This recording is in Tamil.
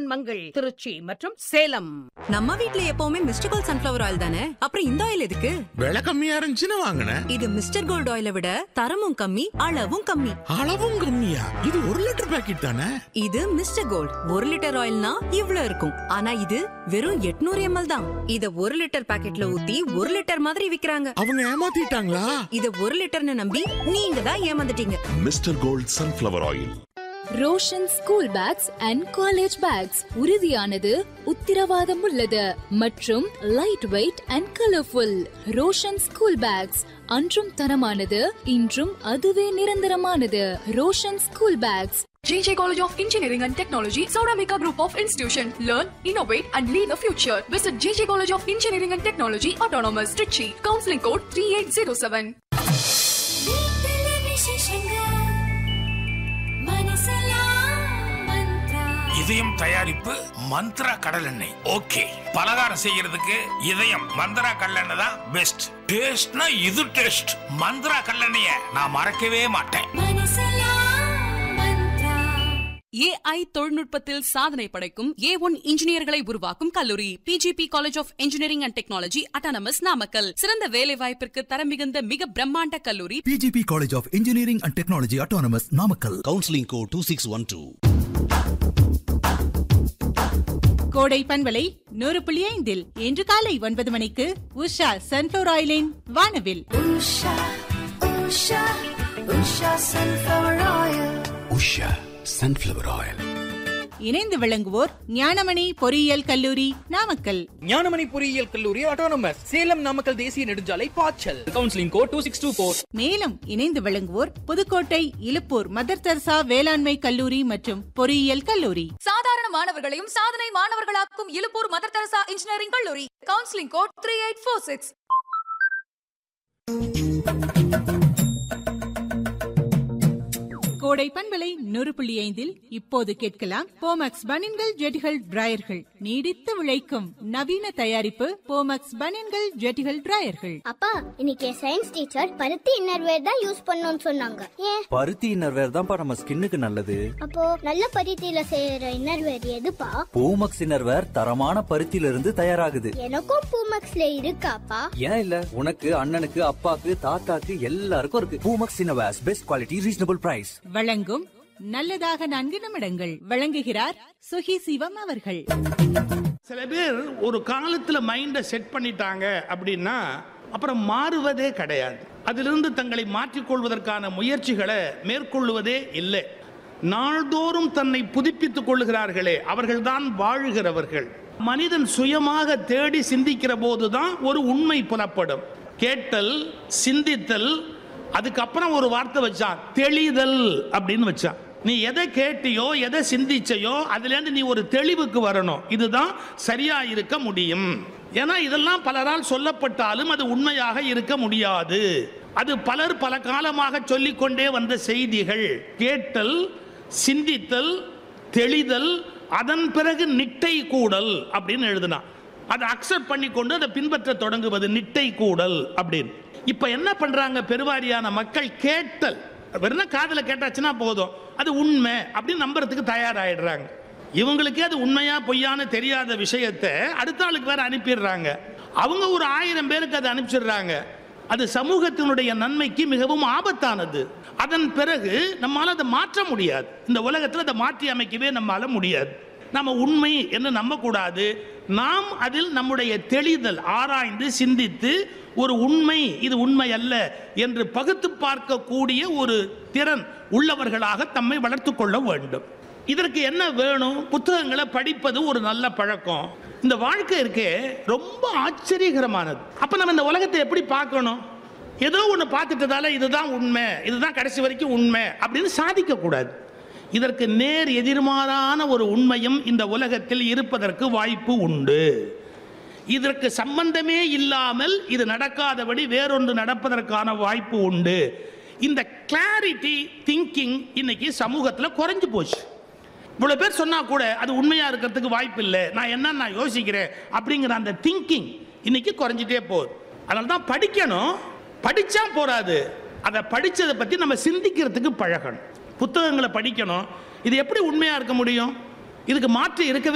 மங்கள் திருச்சி மற்றும் சேலம் நம்ம வீட்ல எப்பவுமே மிஸ்டர் கோல்ட் சன்ஃபிளவர் ஆயில் தானே அப்புறம் இந்த ஆயில் எதுக்கு விலை கம்மியா இருந்துச்சுன்னு வாங்கினேன் இது மிஸ்டர் கோல்ட் ஆயிலை விட தரமும் கம்மி அளவும் கம்மி அளவும் கம்மியா இது ஒரு லிட்டர் பாக்கெட் தானே இது மிஸ்டர் கோல்ட் ஒரு லிட்டர் ஆயில்னா இவ்ளோ இருக்கும் ஆனா இது வெறும் 800 எம்எல் தான் இத ஒரு லிட்டர் பாக்கெட்ல ஊத்தி ஒரு லிட்டர் மாதிரி விக்கிறாங்க அவங்க ஏமாத்திட்டாங்களா இத ஒரு லிட்டர்னு நம்பி நீங்க தான் ஏமாந்துட்டீங்க mister gold sunflower oil Roshan school bags and college bags உறுதியானது உத்திரவாதம் உள்ளது மற்றும் light weight and colourful Roshan school bags அன்றும் தரமானது இன்றும் அதுவே நிரந்தரமானது Roshan school bags JJ College of Engineering and Technology, Sauramika Group of Institution. Learn, innovate, and lead the future. Visit JJ College of Engineering and Technology, Autonomous, Trichy. Counseling code 3807. இதயம் தயாரிப்பு மந்த்ரா கடல் எண்ணெய் ஓகே பலகாரம் செய்யறதுக்கு இதயம் மந்த்ரா கடலெண்ணெய் தான் பெஸ்ட் டேஸ்ட்னா இது டேஸ்ட் மந்த்ரா கடலெண்ணெய நான் மறக்கவே மாட்டேன் ஏஐ தொழில்நுட்பத்தில் சாதனை படைக்கும் ஏ ஒன் இன்ஜினியர்களை உருவாக்கும் கல்லூரி PGP college of engineering and technology autonomous Namakkal சிறந்த வேலை வாய்ப்பிற்கு தரம் மிகுந்த மிக பிரம்மாண்ட கல்லூரி PGP College of Engineering and Technology Autonomous Namakkal. Counselling code two six one two கோடை பண்பலை நூறு புள்ளி ஐந்தில் இன்று காலை ஒன்பது மணிக்கு உஷா சன்ஃபிளவர் ஆயிலின் வானவில் உஷா சன்ஃப்ளவர் ஆயில் இணைந்து விளங்குவோர் ஞானமணி பொறியியல் கல்லூரி நாமக்கல் ஞானமணி பொறியியல் கல்லூரி ஆட்டோனமஸ் சேலம் நாமக்கல் தேசிய நெடுஞ்சாலை பாய்ச்சல் counselling code two six two four மேலும் இணைந்து விளங்குவோர் புதுக்கோட்டை இலுப்பூர் மதர் தெரசா வேளாண்மை கல்லூரி மற்றும் பொறியியல் கல்லூரி சாதாரண மாணவர்களையும் சாதனை மாணவர்களாக்கும் இலுப்பூர் மதர் தெரசா இன்ஜினியரிங் கல்லூரி counselling code three eight four six கோடை பண்பலை நூறு புள்ளி ஐந்தில் இப்போது கேட்கலாம் போமக்ஸ் பனின்கள் ஜெட்டிகள் டிராயர்கள் நீடித்து உழைக்கும் நவீன தயாரிப்பு போமக்ஸ் பனின்கள் ஜெட்டிகள் டிராயர்கள் அப்பா இன்னைக்கு சயின்ஸ் டீச்சர் பருத்தி இன்னர்வேர் தான் யூஸ் பண்ணணும்னு சொன்னாங்க ஏன் பருத்தி இன்னர்வேர் தான்ப்பா நம்ம ஸ்கின்னுக்கு நல்லது அப்போ நல்ல பருத்தியில செய்யற இன்னர்வேர் எதுப்பா பூமக்ஸ் இன்னர்வேர் தரமான பருத்தியில இருந்து தயாராகுது எனக்கும் பூமக்ஸ்ல இருக்காப்பா ஏன் இல்ல உனக்கு அண்ணனுக்கு அப்பாக்கு தாத்தாக்கு எல்லாருக்கும் இருக்கு Poomex innerwears best quality reasonable price வழங்கும் நல்லதாக நான்கு நிமிடங்கள் வழங்குகிறார் சுகி சிவம் அவர்கள் சில பேர் ஒரு காலத்தில் மைண்டை செட் பண்ணிட்டாங்க அப்படின்னா அப்புறம் மாறுவதே கிடையாது அதிலிருந்து தங்களை மாற்றிக்கொள்வதற்கான முயற்சிகளை மேற்கொள்வதே இல்லை நாள்தோறும் தன்னை புதுப்பித்துக் கொள்ளுகிறார்களே அவர்கள்தான் வாழுகிறவர்கள் மனிதன் சுயமாக தேடி சிந்திக்கிற போதுதான் ஒரு உண்மை புலப்படும் கேட்டல் சிந்தித்தல் அதுக்கப்புறம் ஒரு வார்த்தை வச்சான் தெளிதல் அப்படின்னு வச்சான் நீ எதை கேட்டியோ எதை சிந்திச்சையோ அதுலேருந்து நீ ஒரு தெளிவுக்கு வரணும் இதுதான் சரியா இருக்க முடியும் ஏன்னா இதெல்லாம் பலரால் சொல்லப்பட்டாலும் அது உண்மையாக இருக்க முடியாது அது பலர் பல காலமாக சொல்லிக்கொண்டே வந்த செய்திகள் கேட்டல் சிந்தித்தல் தெளிதல் அதன் பிறகு நிட்டை கூடல் அப்படின்னு எழுதினான் அதை அக்செப்ட் பண்ணிக்கொண்டு அதை பின்பற்ற தொடங்குவது நிட்டை கூடல் அப்படின்னு இப்ப என்ன பண்றாங்க பெருவாரியான மக்கள் கேட்டல் வெறும் காதுல கேட்டாச்சுன்னா போதும் அது உண்மை அப்படின்னு நம்புறதுக்கு தயாராயிடுறாங்க இவங்களுக்கே அது உண்மையா பொய்யான்னு தெரியாத விஷயத்தை அடுத்த ஆளுக்கு வேற அனுப்பிடுறாங்க அவங்க ஒரு ஆயிரம் பேருக்கு அதை அனுப்பிச்சிடுறாங்க அது சமூகத்தினுடைய நன்மைக்கு மிகவும் ஆபத்தானது அதன் பிறகு நம்மால அதை மாற்ற முடியாது இந்த உலகத்தில் அதை மாற்றி அமைக்கவே நம்மால முடியாது நம்ம உண்மை என்று நம்பக்கூடாது நாம் அதில் நம்முடைய தெளிதல் ஆராய்ந்து சிந்தித்து ஒரு உண்மை இது உண்மை அல்ல என்று பகுத்து பார்க்கக்கூடிய ஒரு திறன் உள்ளவர்களாக தம்மை வளர்த்து கொள்ள வேண்டும் இதற்கு என்ன வேணும் புத்தகங்களை படிப்பது ஒரு நல்ல பழக்கம் இந்த வாழ்க்கை இருக்கே ரொம்ப ஆச்சரியகரமானது அப்ப நம்ம இந்த உலகத்தை எப்படி பார்க்கணும் ஏதோ ஒன்று பார்த்துட்டதால இதுதான் உண்மை இதுதான் கடைசி வரைக்கும் உண்மை அப்படின்னு சாதிக்க கூடாது இதற்கு நேர் எதிர்மாறான ஒரு உண்மையும் இந்த உலகத்தில் இருப்பதற்கு வாய்ப்பு உண்டு இதற்கு சம்பந்தமே இல்லாமல் இது நடக்காதபடி வேறொன்று நடப்பதற்கான வாய்ப்பு உண்டு இந்த கிளாரிட்டி திங்கிங் இன்னைக்கு சமூகத்தில் குறைஞ்சு போச்சு இவ்வளோ பேர் சொன்னா கூட அது உண்மையா இருக்கிறதுக்கு வாய்ப்பு இல்லை நான் என்ன நான் யோசிக்கிறேன் அப்படிங்கிற அந்த திங்கிங் இன்னைக்கு குறைஞ்சிட்டே போகுது அதனால தான் படிக்கணும் படிச்சா போறாது அதை படிச்சதை பத்தி நம்ம சிந்திக்கிறதுக்கு பழகணும் புத்தகங்களை படிக்கணும் இது எப்படி உண்மையா இருக்க முடியும் இதுக்கு மாற்று இருக்கவே